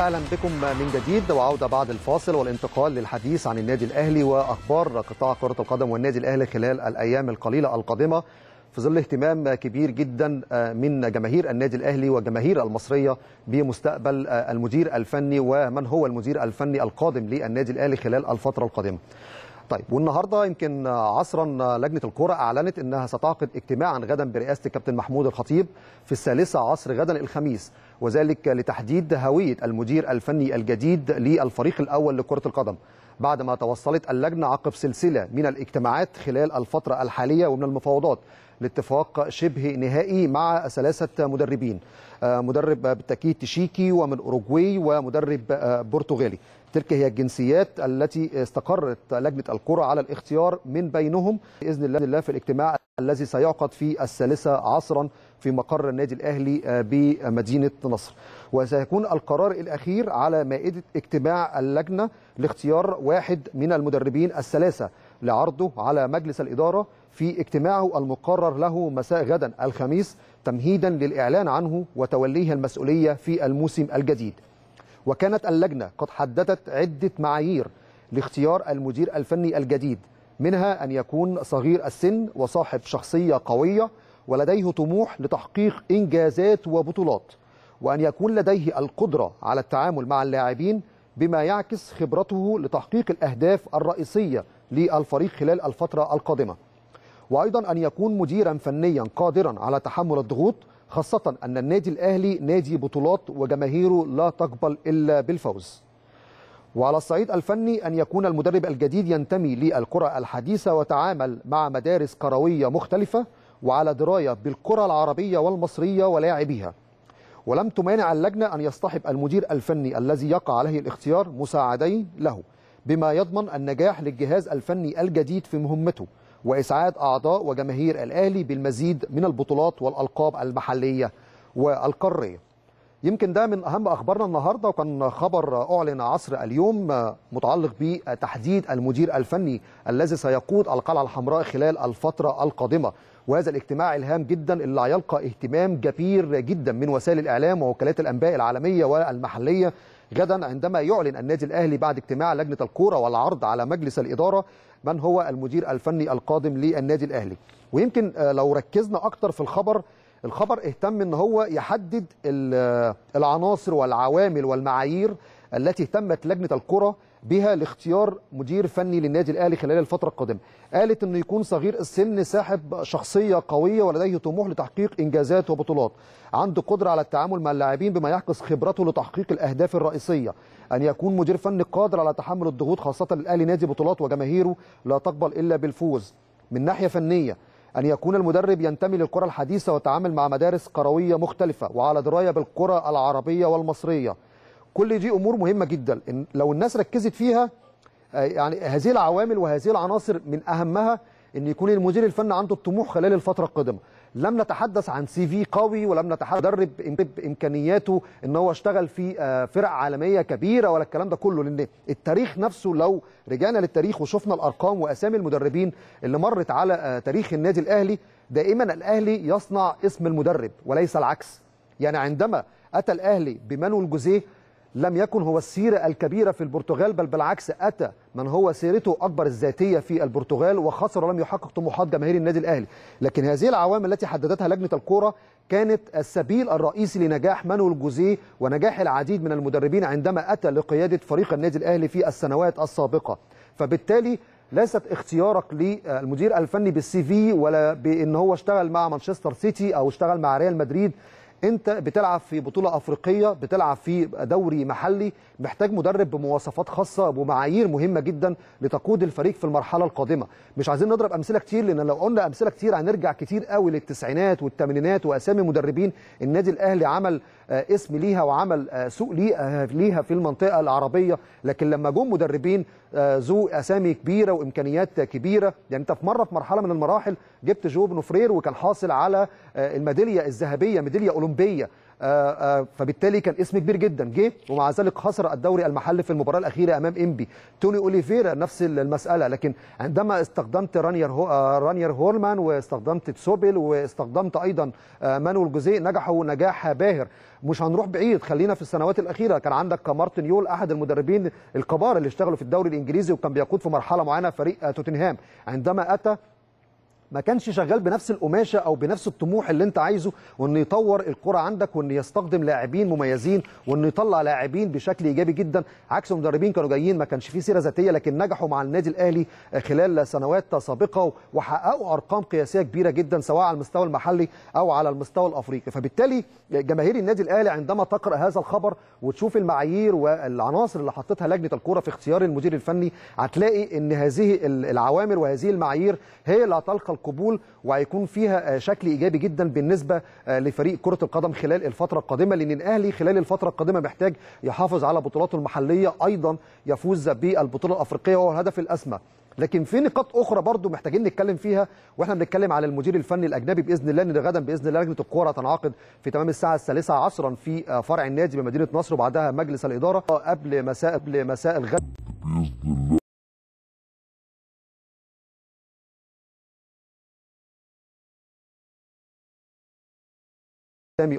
اهلا بكم من جديد وعوده بعد الفاصل والانتقال للحديث عن النادي الاهلي واخبار قطاع كره القدم والنادي الاهلي خلال الايام القليله القادمه في ظل اهتمام كبير جدا من جماهير النادي الاهلي والجماهير المصريه بمستقبل المدير الفني ومن هو المدير الفني القادم للنادي الاهلي خلال الفتره القادمه. طيب والنهارده يمكن عصرا لجنه الكره اعلنت انها ستعقد اجتماعا غدا برئاسه الكابتن محمود الخطيب في الثالثه عصر غدا الخميس وذلك لتحديد هويه المدير الفني الجديد للفريق الاول لكره القدم بعد ما توصلت اللجنه عقب سلسله من الاجتماعات خلال الفتره الحاليه ومن المفاوضات لاتفاق شبه نهائي مع ثلاثه مدربين مدرب بالتاكيد تشيكي ومن اوروجواي ومدرب برتغالي تلك هي الجنسيات التي استقرت لجنه الكره على الاختيار من بينهم باذن الله في الاجتماع الذي سيعقد في الثالثه عصرا في مقر النادي الاهلي بمدينه نصر وسيكون القرار الاخير على مائده اجتماع اللجنه لاختيار واحد من المدربين الثلاثه لعرضه على مجلس الاداره في اجتماعه المقرر له مساء غدا الخميس تمهيدا للاعلان عنه وتوليه المسؤوليه في الموسم الجديد. وكانت اللجنه قد حددت عده معايير لاختيار المدير الفني الجديد منها ان يكون صغير السن وصاحب شخصيه قويه ولديه طموح لتحقيق انجازات وبطولات وان يكون لديه القدره على التعامل مع اللاعبين بما يعكس خبرته لتحقيق الاهداف الرئيسيه للفريق خلال الفتره القادمه. وايضا ان يكون مديرا فنيا قادرا على تحمل الضغوط خاصه ان النادي الاهلي نادي بطولات وجماهيره لا تقبل الا بالفوز. وعلى الصعيد الفني ان يكون المدرب الجديد ينتمي للكره الحديثه وتعامل مع مدارس كرويه مختلفه وعلى درايه بالكره العربيه والمصريه ولاعبيها. ولم تمانع اللجنه ان يصطحب المدير الفني الذي يقع عليه الاختيار مساعدين له بما يضمن النجاح للجهاز الفني الجديد في مهمته واسعاد اعضاء وجماهير الاهلي بالمزيد من البطولات والالقاب المحليه والقاريه. يمكن ده من اهم اخبارنا النهارده وكان خبر اعلن عصر اليوم متعلق بتحديد المدير الفني الذي سيقود القلعه الحمراء خلال الفتره القادمه وهذا الاجتماع الهام جدا اللي هيلقى اهتمام كبير جدا من وسائل الاعلام ووكالات الانباء العالميه والمحليه غدا عندما يعلن النادي الاهلي بعد اجتماع لجنه الكوره والعرض على مجلس الاداره من هو المدير الفني القادم للنادي الاهلي ويمكن لو ركزنا اكتر في الخبر الخبر اهتم ان هو يحدد العناصر والعوامل والمعايير التي اهتمت لجنه الكره بها لاختيار مدير فني للنادي الاهلي خلال الفتره القادمه قالت انه يكون صغير السن صاحب شخصيه قويه ولديه طموح لتحقيق انجازات وبطولات عنده قدره على التعامل مع اللاعبين بما يعكس خبرته لتحقيق الاهداف الرئيسيه ان يكون مدير فني قادر على تحمل الضغوط خاصه الاهلي نادي بطولات وجماهيره لا تقبل الا بالفوز من ناحيه فنيه أن يكون المدرب ينتمي للكرة الحديثة وتعامل مع مدارس كروية مختلفة وعلى دراية بالكرة العربية والمصرية كل دي أمور مهمة جدا إن لو الناس ركزت فيها يعني هذه العوامل وهذه العناصر من أهمها أن يكون المدير الفني عنده الطموح خلال الفترة القادمة لم نتحدث عن سي في قوي ولم نتحدث مدرب امكانياته ان هو اشتغل في فرق عالميه كبيره ولا الكلام ده كله لان التاريخ نفسه لو رجعنا للتاريخ وشفنا الارقام واسامي المدربين اللي مرت على تاريخ النادي الاهلي دائما الاهلي يصنع اسم المدرب وليس العكس يعني عندما اتى الاهلي بمانويل جوزيه لم يكن هو السيرة الكبيرة في البرتغال بل بالعكس أتى من هو سيرته أكبر الذاتية في البرتغال وخسر ولم يحقق طموحات جماهير النادي الأهلي لكن هذه العوامل التي حددتها لجنة الكورة كانت السبيل الرئيسي لنجاح مانويل جوزيه ونجاح العديد من المدربين عندما أتى لقيادة فريق النادي الأهلي في السنوات السابقة فبالتالي ليست اختيارك للمدير الفني بالسي في ولا بان هو اشتغل مع مانشستر سيتي او اشتغل مع ريال مدريد انت بتلعب في بطوله افريقيه بتلعب في دوري محلي محتاج مدرب بمواصفات خاصه ومعايير مهمه جدا لتقود الفريق في المرحله القادمه مش عايزين نضرب امثله كتير لان لو قلنا امثله كتير هنرجع كتير قوي للتسعينات والثمانينات واسامي مدربين النادي الاهلي عمل اسم ليها وعمل سوق ليها في المنطقه العربيه لكن لما جم مدربين ذو اسامي كبيره وامكانيات كبيره يعني انت في مره في مرحله من المراحل جبت جو بن فرير وكان حاصل على الميداليه الذهبيه ميداليه اولمبيه اولمبيه فبالتالي كان اسم كبير جدا جه ومع ذلك خسر الدوري المحلي في المباراه الاخيره امام انبي توني اوليفيرا نفس المساله لكن عندما استخدمت رانير هو رانير هورمان واستخدمت تسوبل واستخدمت ايضا مانويل جوزيه نجحوا نجاح باهر مش هنروح بعيد خلينا في السنوات الاخيره كان عندك مارتن يول احد المدربين الكبار اللي اشتغلوا في الدوري الانجليزي وكان بيقود في مرحله معينه فريق توتنهام عندما اتى ما كانش شغال بنفس القماشه او بنفس الطموح اللي انت عايزه وانه يطور الكره عندك وانه يستخدم لاعبين مميزين وانه يطلع لاعبين بشكل ايجابي جدا عكس المدربين كانوا جايين ما كانش فيه سيره ذاتيه لكن نجحوا مع النادي الاهلي خلال سنوات سابقه وحققوا ارقام قياسيه كبيره جدا سواء على المستوى المحلي او على المستوى الافريقي فبالتالي جماهير النادي الاهلي عندما تقرا هذا الخبر وتشوف المعايير والعناصر اللي حطتها لجنه الكره في اختيار المدير الفني هتلاقي ان هذه العوامل وهذه المعايير هي اللي هتلقى القبول وهيكون فيها شكل ايجابي جدا بالنسبه لفريق كره القدم خلال الفتره القادمه لان الاهلي خلال الفتره القادمه محتاج يحافظ على بطولاته المحليه ايضا يفوز بالبطوله الافريقيه وهو الهدف الاسمى لكن في نقاط اخرى برضو محتاجين نتكلم فيها واحنا بنتكلم على المدير الفني الاجنبي باذن الله ان غدا باذن الله لجنه الكوره تنعقد في تمام الساعه الثالثه عصرا في فرع النادي بمدينه نصر وبعدها مجلس الاداره قبل مساء قبل مساء الغد باذن الله سامي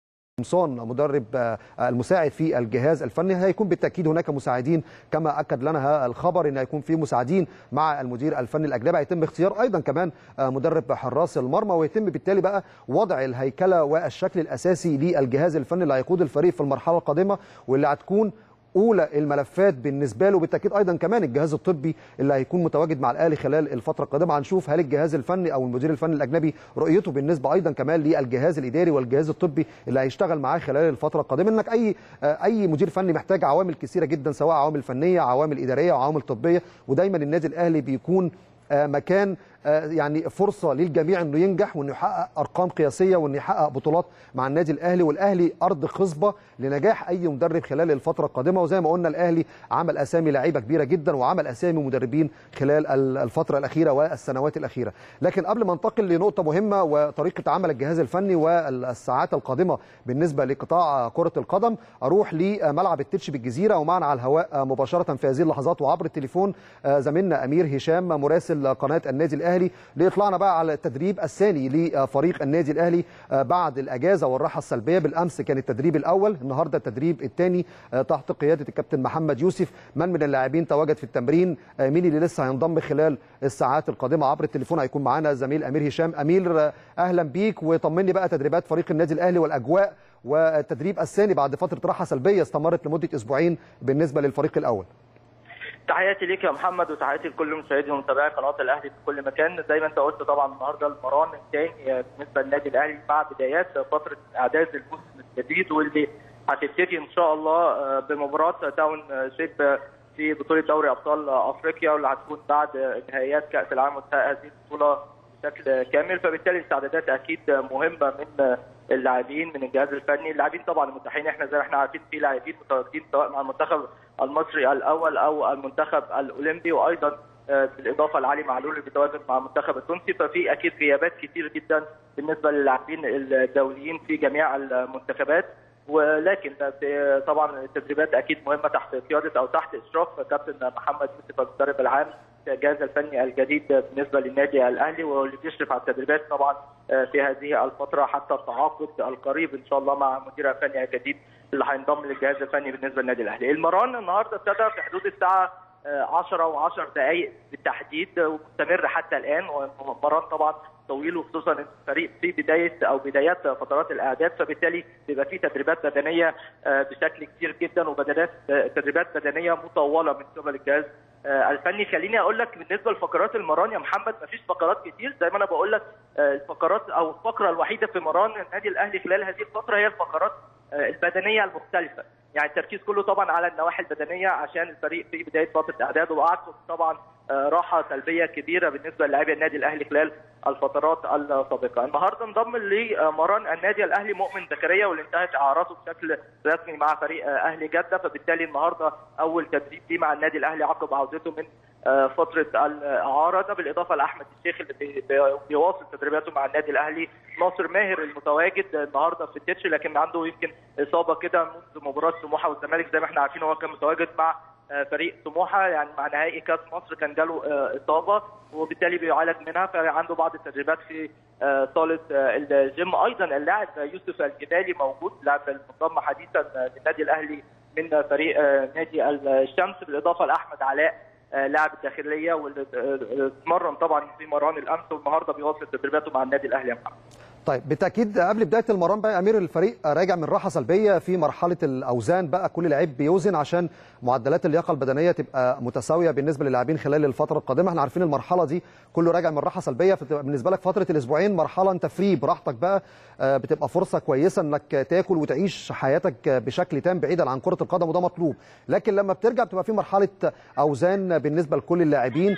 قمصان مدرب المساعد في الجهاز الفني هيكون بالتاكيد هناك مساعدين كما اكد لنا الخبر ان هيكون في مساعدين مع المدير الفني الاجنبي هيتم اختيار ايضا كمان مدرب حراس المرمى ويتم بالتالي بقى وضع الهيكله والشكل الاساسي للجهاز الفني اللي هيقود الفريق في المرحله القادمه واللي هتكون اولى الملفات بالنسبه له بالتاكيد ايضا كمان الجهاز الطبي اللي هيكون متواجد مع الاهلي خلال الفتره القادمه هنشوف هل الجهاز الفني او المدير الفني الاجنبي رؤيته بالنسبه ايضا كمان للجهاز الاداري والجهاز الطبي اللي هيشتغل معاه خلال الفتره القادمه انك اي اي مدير فني محتاج عوامل كثيره جدا سواء عوامل فنيه عوامل اداريه وعوامل طبيه ودايما النادي الاهلي بيكون مكان يعني فرصه للجميع انه ينجح وانه يحقق ارقام قياسيه وانه يحقق بطولات مع النادي الاهلي والاهلي ارض خصبه لنجاح اي مدرب خلال الفتره القادمه وزي ما قلنا الاهلي عمل اسامي لعيبه كبيره جدا وعمل اسامي مدربين خلال الفتره الاخيره والسنوات الاخيره لكن قبل ما ننتقل لنقطه مهمه وطريقه عمل الجهاز الفني والساعات القادمه بالنسبه لقطاع كره القدم اروح لملعب التتش بالجزيره ومعنا على الهواء مباشره في هذه اللحظات وعبر التليفون زميلنا امير هشام مراسل قناه النادي الاهلي الاهلي ليطلعنا بقى على التدريب الثاني لفريق النادي الاهلي بعد الاجازه والراحه السلبيه بالامس كان التدريب الاول النهارده التدريب الثاني تحت قياده الكابتن محمد يوسف من من اللاعبين تواجد في التمرين مين اللي لسه هينضم خلال الساعات القادمه عبر التليفون هيكون معانا زميل امير هشام امير اهلا بيك وطمني بقى تدريبات فريق النادي الاهلي والاجواء والتدريب الثاني بعد فتره راحه سلبيه استمرت لمده اسبوعين بالنسبه للفريق الاول تحياتي ليك يا محمد وتحياتي لكل مشاهدي ومتابعي قناه الاهلي في كل مكان زي ما انت قلت طبعا النهارده المران الثاني بالنسبه للنادي الاهلي مع بدايات فتره اعداد الموسم الجديد واللي هتبتدي ان شاء الله بمباراه تاون شيب في بطوله دوري ابطال افريقيا واللي هتكون بعد نهائيات كاس العالم وانتهاء هذه البطوله بشكل كامل فبالتالي الاستعدادات اكيد مهمه من اللاعبين من الجهاز الفني اللاعبين طبعا المتاحين احنا زي ما احنا عارفين في لاعبين متواجدين سواء مع المنتخب المصري الاول او المنتخب الاولمبي وايضا بالاضافه لعلي معلول اللي بيتواجد مع المنتخب التونسي ففي اكيد غيابات كتير جدا بالنسبه للاعبين الدوليين في جميع المنتخبات ولكن طبعا التدريبات اكيد مهمه تحت قياده او تحت اشراف كابتن محمد يوسف المدرب العام الجهاز الفني الجديد بالنسبه للنادي الاهلي واللي بيشرف على التدريبات طبعا في هذه الفتره حتى التعاقد القريب ان شاء الله مع المدير الفني الجديد اللي هينضم للجهاز الفني بالنسبه للنادي الاهلي. المران النهارده ابتدى في حدود الساعه 10 و10 دقائق بالتحديد ومستمر حتى الان ومران طبعا طويل وخصوصا الفريق في بدايه او بدايات فترات الاعداد فبالتالي بيبقى في تدريبات بدنيه بشكل كبير جدا وبدنات تدريبات بدنيه مطوله من قبل الجهاز الفني خليني اقول لك بالنسبه لفقرات المران يا محمد مفيش فقرات كتير زي ما انا بقول لك الفقرات او الفقره الوحيده في مران النادي الاهلي خلال هذه الفتره هي الفقرات البدنيه المختلفه يعني التركيز كله طبعا على النواحي البدنيه عشان الفريق في بدايه فتره اعداده وقعدتم طبعا راحه سلبيه كبيره بالنسبه للاعبي النادي الاهلي خلال الفترات السابقه. النهارده انضم لمران النادي الاهلي مؤمن زكريا واللي انتهت اعارته بشكل رسمي مع فريق اهلي جده فبالتالي النهارده اول تدريب ليه مع النادي الاهلي عقب عودته من فتره الاعاره ده بالاضافه لاحمد الشيخ اللي بيواصل تدريباته مع النادي الاهلي ناصر ماهر المتواجد النهارده في التتش لكن عنده يمكن اصابه كده منذ مباراه سموحه والزمالك زي ما احنا عارفين هو كان متواجد مع فريق سموحه يعني مع نهائي كاس مصر كان جاله اصابه وبالتالي بيعالج منها فعنده بعض التدريبات في صاله الجيم ايضا اللاعب يوسف الجبالي موجود لاعب المنضم حديثا للنادي الاهلي من فريق نادي الشمس بالاضافه لاحمد علاء لاعب الداخليه واللي اتمرن طبعا في مران الامس والنهارده بيواصل تدريباته مع النادي الاهلي يا محمد. طيب بالتاكيد قبل بدايه المران بقى امير الفريق راجع من راحه سلبيه في مرحله الاوزان بقى كل لعيب بيوزن عشان معدلات اللياقه البدنيه تبقى متساويه بالنسبه للاعبين خلال الفتره القادمه احنا عارفين المرحله دي كله راجع من راحه سلبيه فتبقى بالنسبه لك فتره الاسبوعين مرحله انت فري براحتك بقى بتبقى فرصه كويسه انك تاكل وتعيش حياتك بشكل تام بعيدا عن كره القدم وده مطلوب لكن لما بترجع بتبقى في مرحله اوزان بالنسبه لكل اللاعبين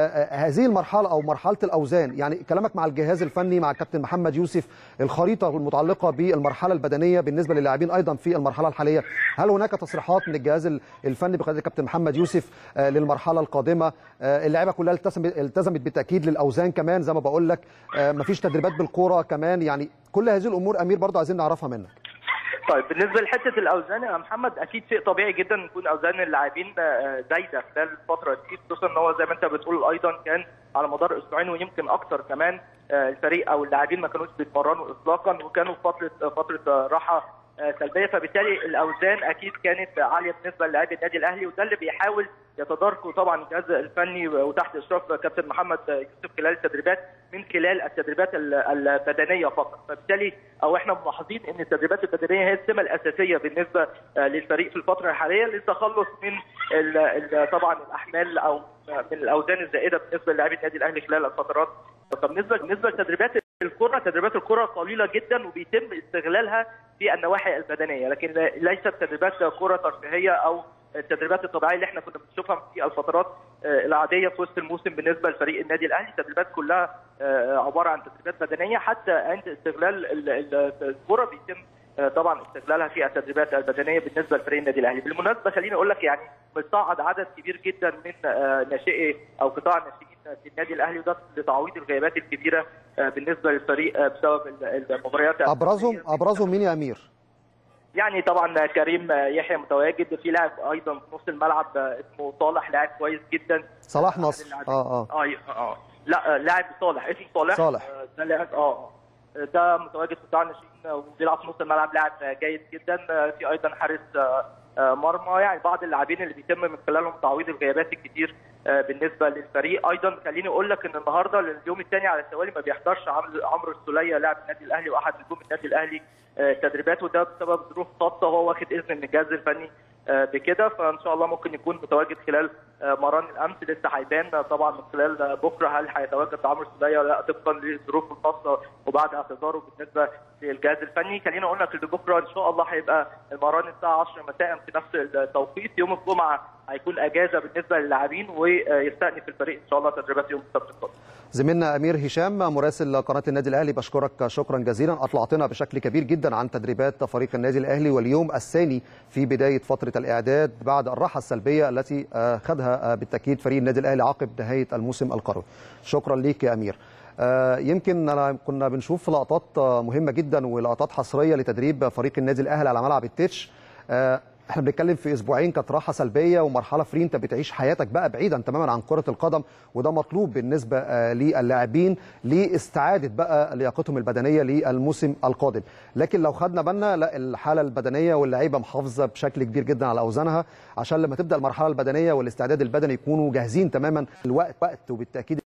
هذه المرحله او مرحله الاوزان يعني كلامك مع الجهاز الفني مع الكابتن محمد يوسف الخريطه المتعلقه بالمرحله البدنيه بالنسبه للاعبين ايضا في المرحله الحاليه هل هناك تصريحات من الجهاز الفني بقياده الكابتن محمد يوسف للمرحله القادمه اللعيبه كلها التزمت بالتاكيد للاوزان كمان زي ما بقول لك مفيش تدريبات بالكوره كمان يعني كل هذه الامور امير برضه عايزين نعرفها منك طيب بالنسبه لحته الاوزان يا محمد اكيد شيء طبيعي جدا يكون اوزان اللاعبين زايده خلال الفتره دي خصوصا ان هو زي ما انت بتقول ايضا كان على مدار اسبوعين ويمكن اكثر كمان الفريق او اللاعبين ما كانوش بيتمرنوا اطلاقا وكانوا في فتره فتره راحه سلبيه فبالتالي الاوزان اكيد كانت عاليه بالنسبه للاعبي النادي الاهلي وده اللي بيحاول يتداركه طبعا الجهاز الفني وتحت اشراف كابتن محمد يوسف خلال التدريبات من خلال التدريبات البدنيه فقط فبالتالي او احنا ملاحظين ان التدريبات البدنيه هي السمه الاساسيه بالنسبه للفريق في الفتره الحاليه للتخلص من ال ال طبعا الاحمال او من الاوزان الزائده بالنسبه للاعبي النادي الاهلي خلال الفترات فبالنسبه بالنسبه لتدريبات الكره تدريبات الكره قليله جدا وبيتم استغلالها في النواحي البدنيه لكن ليست تدريبات كره ترفيهيه او التدريبات الطبيعيه اللي احنا كنا بنشوفها في الفترات العاديه في وسط الموسم بالنسبه لفريق النادي الاهلي التدريبات كلها عباره عن تدريبات بدنيه حتى عند استغلال الكره بيتم طبعا استغلالها في التدريبات البدنيه بالنسبه لفريق النادي الاهلي بالمناسبه خليني اقول لك يعني مستعد عدد كبير جدا من ناشئي او قطاع الناشئين في النادي الاهلي وده لتعويض الغيابات الكبيره بالنسبه للفريق بسبب المباريات ابرزهم ابرزهم مين يا امير؟ يعني طبعا كريم يحيى متواجد في لاعب ايضا في نص الملعب اسمه صالح لاعب كويس جدا صلاح نصر اه اه اه اه لا لاعب صالح اسمه صالح صالح ده لاعب اه ده متواجد في قطاع الناشئين وبيلعب في نص الملعب لاعب جيد جدا في ايضا حارس مرمى يعني بعض اللاعبين اللي بيتم من خلالهم تعويض الغيابات الكتير بالنسبه للفريق ايضا خليني اقول لك ان النهارده اليوم الثاني على التوالي ما بيحضرش عمرو السوليه لاعب النادي الاهلي واحد نجوم النادي الاهلي تدريبات وده بسبب ظروف خاصه وهو واخد اذن من الجهاز الفني بكده فان شاء الله ممكن يكون متواجد خلال مران الامس لسه هيبان طبعا من خلال بكره هل هيتواجد عمرو السوليه ولا لا طبقا للظروف الخاصه وبعد اعتذاره بالنسبه للجهاز الفني خلينا اقول لك ان بكره ان شاء الله هيبقى المران الساعه 10 مساء في نفس التوقيت يوم الجمعه هيكون اجازه بالنسبه للاعبين ويستأنف الفريق ان شاء الله تدريبات يوم السبت القادم. زميلنا امير هشام مراسل قناه النادي الاهلي بشكرك شكرا جزيلا اطلعتنا بشكل كبير جدا عن تدريبات فريق النادي الاهلي واليوم الثاني في بدايه فتره الاعداد بعد الراحه السلبيه التي خدها بالتاكيد فريق النادي الاهلي عقب نهايه الموسم القروي. شكرا ليك يا امير. يمكن كنا بنشوف لقطات مهمه جدا ولقطات حصريه لتدريب فريق النادي الاهلي على ملعب التتش احنا بنتكلم في اسبوعين كانت راحه سلبيه ومرحله فري انت بتعيش حياتك بقى بعيدا تماما عن كره القدم وده مطلوب بالنسبه للاعبين لاستعاده بقى لياقتهم البدنيه للموسم القادم لكن لو خدنا بالنا لا الحاله البدنيه واللعيبه محافظه بشكل كبير جدا على اوزانها عشان لما تبدا المرحله البدنيه والاستعداد البدني يكونوا جاهزين تماما الوقت وقت وبالتاكيد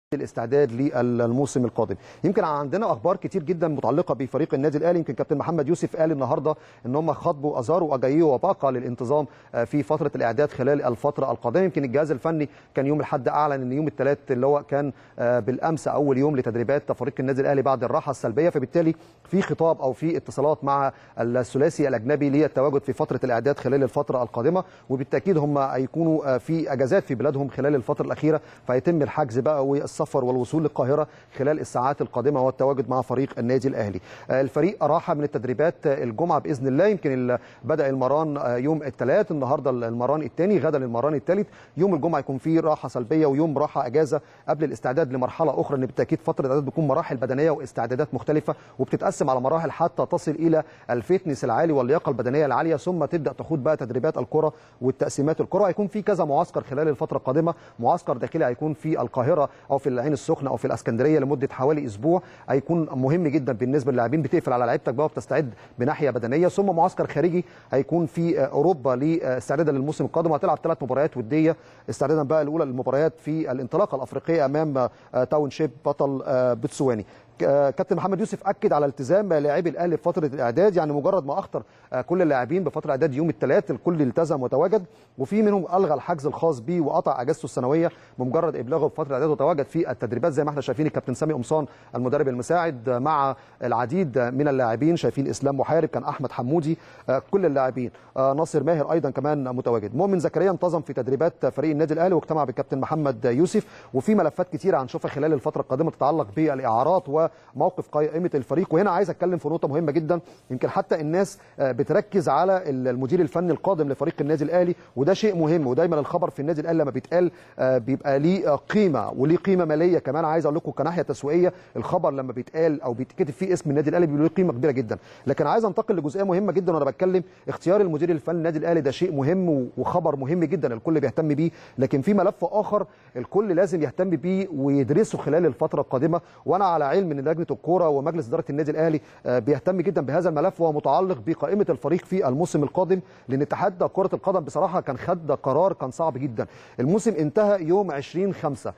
الاستعداد للموسم القادم يمكن عندنا اخبار كتير جدا متعلقه بفريق النادي الاهلي يمكن كابتن محمد يوسف قال النهارده ان هم خاطبوا ازاروا اجايو وباقه للانتظام في فتره الاعداد خلال الفتره القادمه يمكن الجهاز الفني كان يوم الاحد اعلن ان يوم الثلاث اللي هو كان بالامس اول يوم لتدريبات فريق النادي الاهلي بعد الراحه السلبيه فبالتالي في خطاب او في اتصالات مع الثلاثي الاجنبي للتواجد في فتره الاعداد خلال الفتره القادمه وبالتاكيد هم هيكونوا في اجازات في بلادهم خلال الفتره الاخيره فيتم الحجز بقى السفر والوصول للقاهره خلال الساعات القادمه والتواجد مع فريق النادي الاهلي. الفريق راح من التدريبات الجمعه باذن الله يمكن بدا المران يوم الثلاث النهارده المران الثاني غدا المران الثالث يوم الجمعه يكون فيه راحه سلبيه ويوم راحه اجازه قبل الاستعداد لمرحله اخرى ان بالتاكيد فتره الاعداد بتكون مراحل بدنيه واستعدادات مختلفه وبتتقسم على مراحل حتى تصل الى الفتنس العالي واللياقه البدنيه العاليه ثم تبدا تخوض بقى تدريبات الكره والتقسيمات الكره هيكون في كذا معسكر خلال الفتره القادمه معسكر داخلي هيكون في القاهره او في العين السخنه او في الاسكندريه لمده حوالي اسبوع هيكون مهم جدا بالنسبه للاعبين بتقفل على لعيبتك بقى وبتستعد بناحيه بدنيه ثم معسكر خارجي هيكون في اوروبا لاستعدادا للموسم القادم هتلعب ثلاث مباريات وديه استعدادا بقى الاولى للمباريات في الانطلاقه الافريقيه امام تاون شيب بطل بتسواني كابتن محمد يوسف اكد على التزام لاعبي الاهلي في فتره الاعداد يعني مجرد ما اخطر كل اللاعبين بفتره الاعداد يوم الثلاث الكل التزم وتواجد وفي منهم الغى الحجز الخاص به وقطع اجازته السنويه بمجرد ابلاغه بفتره الاعداد وتواجد في التدريبات زي ما احنا شايفين الكابتن سامي قمصان المدرب المساعد مع العديد من اللاعبين شايفين اسلام محارب كان احمد حمودي كل اللاعبين ناصر ماهر ايضا كمان متواجد مؤمن زكريا انتظم في تدريبات فريق النادي الاهلي واجتمع بالكابتن محمد يوسف وفي ملفات كثيره هنشوفها خلال الفتره القادمه تتعلق بالاعارات وموقف قائمه الفريق وهنا عايز اتكلم في نقطه مهمه جدا يمكن حتى الناس بتركز على المدير الفني القادم لفريق النادي الاهلي وده شيء مهم ودايما الخبر في النادي الاهلي لما بيتقال بيبقى ليه قيمه وليه قيمه ماليه كمان عايز اقول لكم كناحيه تسويقيه الخبر لما بيتقال او بيتكتب فيه اسم النادي الاهلي بيبقى له قيمه كبيره جدا لكن عايز انتقل لجزئيه مهمه جدا وانا بتكلم اختيار المدير الفني للنادي الاهلي ده شيء مهم وخبر مهم جدا الكل بيهتم بيه لكن في ملف اخر الكل لازم يهتم بيه ويدرسه خلال الفتره القادمه وانا على علم ان لجنه الكوره ومجلس اداره النادي الاهلي بيهتم جدا بهذا الملف وهو متعلق بقائمه الفريق في الموسم القادم لان اتحاد كره القدم بصراحه كان خد قرار كان صعب جدا الموسم انتهى يوم 20 5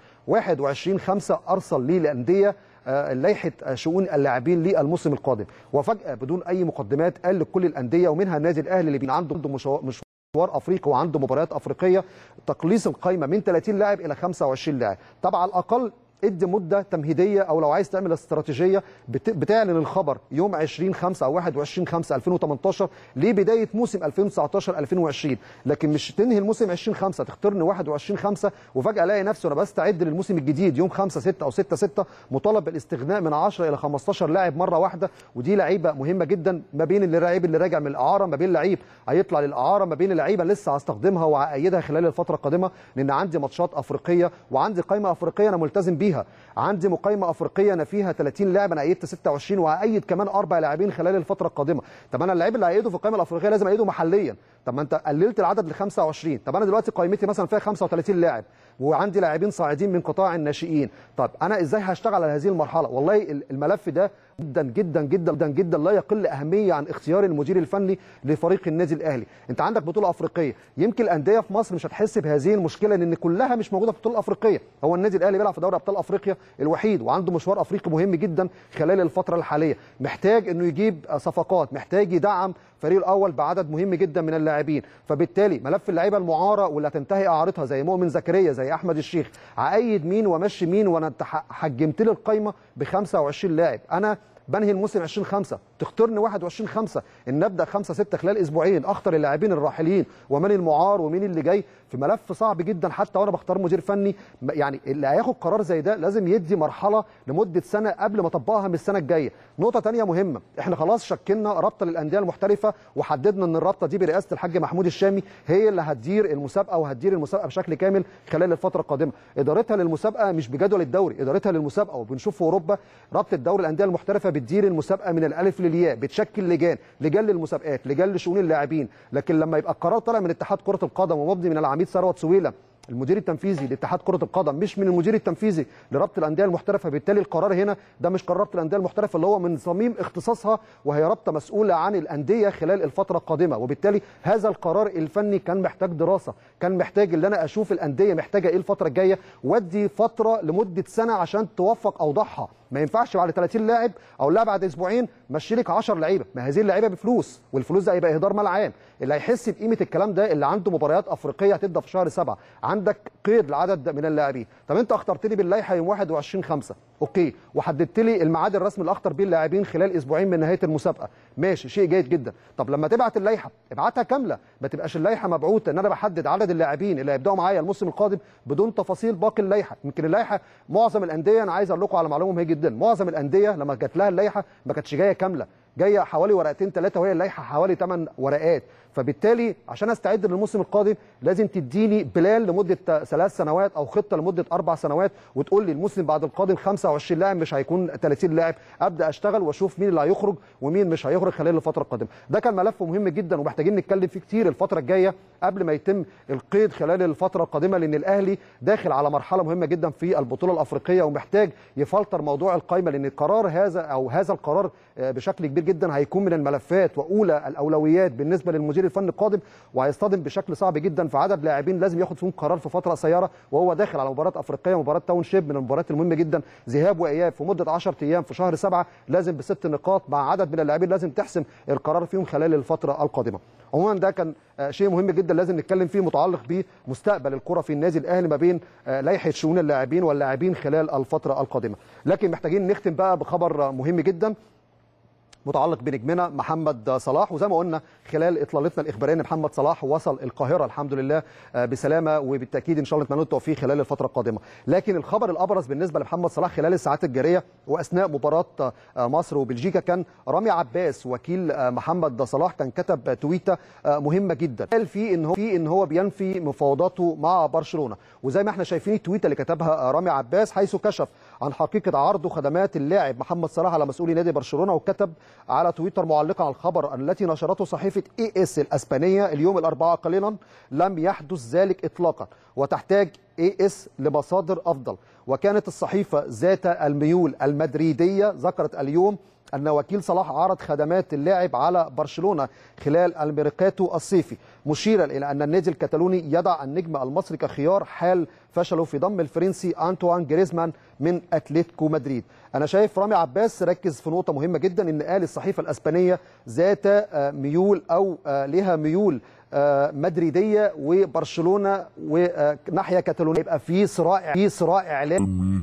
21 5 ارسل ليه الانديه لائحه شؤون اللاعبين للموسم القادم وفجاه بدون اي مقدمات قال لكل الانديه ومنها النادي الاهلي اللي بين عنده مشوار مشوار افريقي وعنده مباريات افريقيه تقليص القائمه من 30 لاعب الى 25 لاعب طبعا على الاقل ادي مده تمهيديه او لو عايز تعمل استراتيجيه بتعلن الخبر يوم 20 5 او 21 5 2018 لبدايه موسم 2019 2020 لكن مش تنهي الموسم 20 5 تختارني 21 5 وفجاه الاقي نفسي وانا بستعد للموسم الجديد يوم 5 6 او 6 6 مطالب بالاستغناء من 10 الى 15 لاعب مره واحده ودي لعيبه مهمه جدا ما بين اللعيب اللي راجع من الاعاره ما بين لعيب هيطلع للاعاره ما بين اللعيبه لسه هستخدمها وهايدها خلال الفتره القادمه لان عندي ماتشات افريقيه وعندي قائمه افريقيه انا ملتزم بيها فيها عندي مقايمه افريقيه انا فيها 30 لاعب انا ايدت 26 وهايد كمان اربع لاعبين خلال الفتره القادمه طب انا اللعيب اللي هايده في القائمه الافريقيه لازم ايده محليا طب ما انت قللت العدد ل 25 طب انا دلوقتي قائمتي مثلا فيها 35 لاعب وعندي لاعبين صاعدين من قطاع الناشئين طب انا ازاي هشتغل على هذه المرحله والله الملف ده جدا جدا جدا جدا جدا لا يقل اهميه عن اختيار المدير الفني لفريق النادي الاهلي انت عندك بطوله افريقيه يمكن الانديه في مصر مش هتحس بهذه المشكله لان كلها مش موجوده في البطوله الافريقيه هو النادي الاهلي بيلعب في دوري ابطال افريقيا الوحيد وعنده مشوار افريقي مهم جدا خلال الفتره الحاليه محتاج انه يجيب صفقات محتاج يدعم فريق الاول بعدد مهم جدا من اللاعبين فبالتالي ملف اللعيبه المعاره واللي هتنتهي اعارتها زي مؤمن زكريا زي احمد الشيخ عايد مين ومشي مين وانا حجمت لي القايمه ب 25 لاعب انا بنهي الموسم 20 5 تختارني 21 5 ان نبدا 5 6 خلال اسبوعين اختار اللاعبين الراحلين ومن المعار ومين اللي جاي في ملف صعب جدا حتى وانا بختار مدير فني يعني اللي هياخد قرار زي ده لازم يدي مرحله لمده سنه قبل ما اطبقها من السنه الجايه نقطه ثانيه مهمه احنا خلاص شكلنا رابطه للانديه المحترفه وحددنا ان الرابطه دي برئاسه الحاج محمود الشامي هي اللي هتدير المسابقه وهتدير المسابقه بشكل كامل خلال الفتره القادمه ادارتها للمسابقه مش بجدول الدوري ادارتها للمسابقه وبنشوف في اوروبا رابطه دوري الانديه المحترفه بتدير المسابقه من الالف للياء بتشكل لجان لجان للمسابقات لجان لشؤون اللاعبين لكن لما يبقى القرار طالع من اتحاد كره القدم ومبني من العميد ثروت سويلة المدير التنفيذي لاتحاد كره القدم مش من المدير التنفيذي لرابطه الانديه المحترفه بالتالي القرار هنا ده مش قرار رابطه الانديه المحترفه اللي هو من صميم اختصاصها وهي رابطه مسؤوله عن الانديه خلال الفتره القادمه وبالتالي هذا القرار الفني كان محتاج دراسه كان محتاج ان انا اشوف الانديه محتاجه ايه الفتره الجايه وادي فتره لمده سنه عشان توفق اوضاعها ما ينفعش بعد 30 لاعب او لا بعد اسبوعين مشي لك 10 لعيبه ما هذه اللعيبه بفلوس والفلوس ده هيبقى اهدار مال عام اللي هيحس بقيمه الكلام ده اللي عنده مباريات افريقيه هتبدا في شهر سبعة عندك قيد لعدد من اللاعبين طب انت اخترت لي باللائحه يوم 21 5 اوكي وحددت لي الميعاد الرسمي اللي اخطر بيه اللاعبين خلال اسبوعين من نهايه المسابقه ماشي شيء جيد جدا طب لما تبعت اللائحه ابعتها كامله ما تبقاش اللائحه مبعوثه ان انا بحدد عدد اللاعبين اللي هيبداوا معايا الموسم القادم بدون تفاصيل باقي اللائحه يمكن اللائحه معظم الانديه انا عايز اقول لكم على معلومه مهمه جدا معظم الانديه لما جات لها اللائحه ما كانتش جايه كامله جايه حوالي ورقتين ثلاثه وهي اللائحه حوالي 8 ورقات فبالتالي عشان استعد للموسم القادم لازم تديني بلان لمده ثلاث سنوات او خطه لمده اربع سنوات وتقول لي الموسم بعد القادم 25 لاعب مش هيكون 30 لاعب ابدا اشتغل واشوف مين اللي هيخرج ومين مش هيخرج خلال الفتره القادمه ده كان ملف مهم جدا ومحتاجين نتكلم فيه كتير الفتره الجايه قبل ما يتم القيد خلال الفتره القادمه لان الاهلي داخل على مرحله مهمه جدا في البطوله الافريقيه ومحتاج يفلتر موضوع القائمه لان قرار هذا او هذا القرار بشكل كبير جدا هيكون من الملفات واولى الاولويات بالنسبه للمدير الفني القادم وهيصطدم بشكل صعب جدا في عدد لاعبين لازم ياخد فيهم قرار في فتره قصيره وهو داخل على مباراه افريقيه مباراه تاون شيب من المباريات المهمه جدا ذهاب واياب في مده 10 ايام في شهر سبعة لازم بست نقاط مع عدد من اللاعبين لازم تحسم القرار فيهم خلال الفتره القادمه عموما ده كان شيء مهم جدا لازم نتكلم فيه متعلق بمستقبل الكره في النادي الاهلي ما بين لائحه شؤون اللاعبين واللاعبين خلال الفتره القادمه لكن محتاجين نختم بقى بخبر مهم جدا متعلق بنجمنا محمد صلاح وزي ما قلنا خلال اطلالتنا الاخباريه ان محمد صلاح وصل القاهره الحمد لله بسلامه وبالتاكيد ان شاء الله نتمنى له التوفيق خلال الفتره القادمه لكن الخبر الابرز بالنسبه لمحمد صلاح خلال الساعات الجاريه واثناء مباراه مصر وبلجيكا كان رامي عباس وكيل محمد صلاح كان كتب تويته مهمه جدا قال فيه ان هو في ان هو بينفي مفاوضاته مع برشلونه وزي ما احنا شايفين التويته اللي كتبها رامي عباس حيث كشف عن حقيقه عرض خدمات اللاعب محمد صلاح على مسؤولي نادي برشلونه وكتب على تويتر معلقا على الخبر التي نشرته صحيفه اي اس الاسبانيه اليوم الاربعاء قليلا لم يحدث ذلك اطلاقا وتحتاج اي اس لمصادر افضل وكانت الصحيفه ذات الميول المدريديه ذكرت اليوم أن وكيل صلاح عرض خدمات اللاعب على برشلونة خلال الميركاتو الصيفي مشيرا إلى أن النادي الكتالوني يضع النجم المصري كخيار حال فشله في ضم الفرنسي أنطوان جريزمان من أتلتيكو مدريد أنا شايف رامي عباس ركز في نقطة مهمة جدا إن قال الصحيفة الأسبانية ذات ميول أو لها ميول مدريديه وبرشلونه وناحيه كتالونيه يبقى في صراع في صراع اعلامي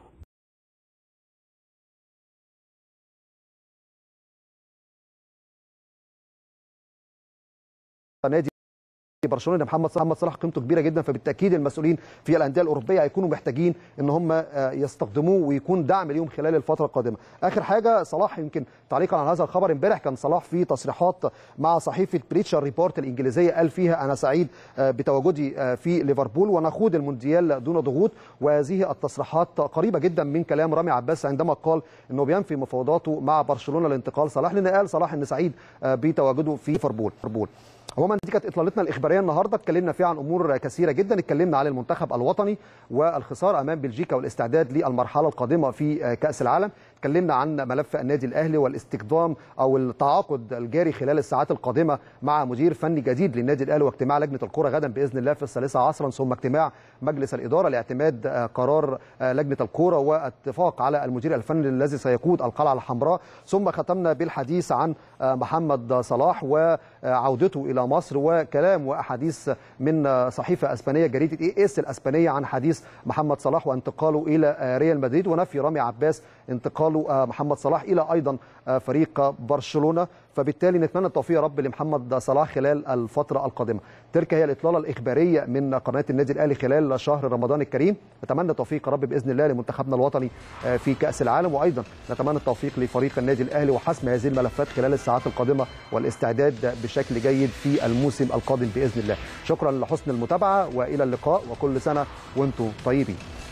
نادي برشلونه محمد صلاح محمد صلاح قيمته كبيره جدا فبالتاكيد المسؤولين في الانديه الاوروبيه هيكونوا محتاجين ان هم يستخدموه ويكون دعم ليهم خلال الفتره القادمه اخر حاجه صلاح يمكن تعليقا على هذا الخبر امبارح كان صلاح في تصريحات مع صحيفه بريتشر ريبورت الانجليزيه قال فيها انا سعيد بتواجدي في ليفربول ونخوض المونديال دون ضغوط وهذه التصريحات قريبه جدا من كلام رامي عباس عندما قال انه بينفي مفاوضاته مع برشلونه لانتقال صلاح لان قال صلاح ان سعيد بتواجده في ليفربول عموما دي كانت اطلالتنا الاخباريه النهارده اتكلمنا فيها عن امور كثيره جدا اتكلمنا عن المنتخب الوطني والخساره امام بلجيكا والاستعداد للمرحله القادمه في كاس العالم اتكلمنا عن ملف النادي الاهلي والاستخدام او التعاقد الجاري خلال الساعات القادمه مع مدير فني جديد للنادي الاهلي واجتماع لجنه الكره غدا باذن الله في الثالثه عصرا ثم اجتماع مجلس الاداره لاعتماد قرار لجنه الكره واتفاق على المدير الفني الذي سيقود القلعه الحمراء ثم ختمنا بالحديث عن محمد صلاح وعودته الى مصر وكلام واحاديث من صحيفه اسبانيه جريده اي اس الاسبانيه عن حديث محمد صلاح وانتقاله الى ريال مدريد ونفي رامي عباس انتقاله محمد صلاح الى ايضا فريق برشلونه فبالتالي نتمنى التوفيق يا رب لمحمد صلاح خلال الفتره القادمه تلك هي الاطلاله الاخباريه من قناه النادي الاهلي خلال شهر رمضان الكريم نتمنى التوفيق يا رب باذن الله لمنتخبنا الوطني في كاس العالم وايضا نتمنى التوفيق لفريق النادي الاهلي وحسم هذه الملفات خلال الساعات القادمه والاستعداد بشكل جيد في الموسم القادم باذن الله شكرا لحسن المتابعه والى اللقاء وكل سنه وانتم طيبين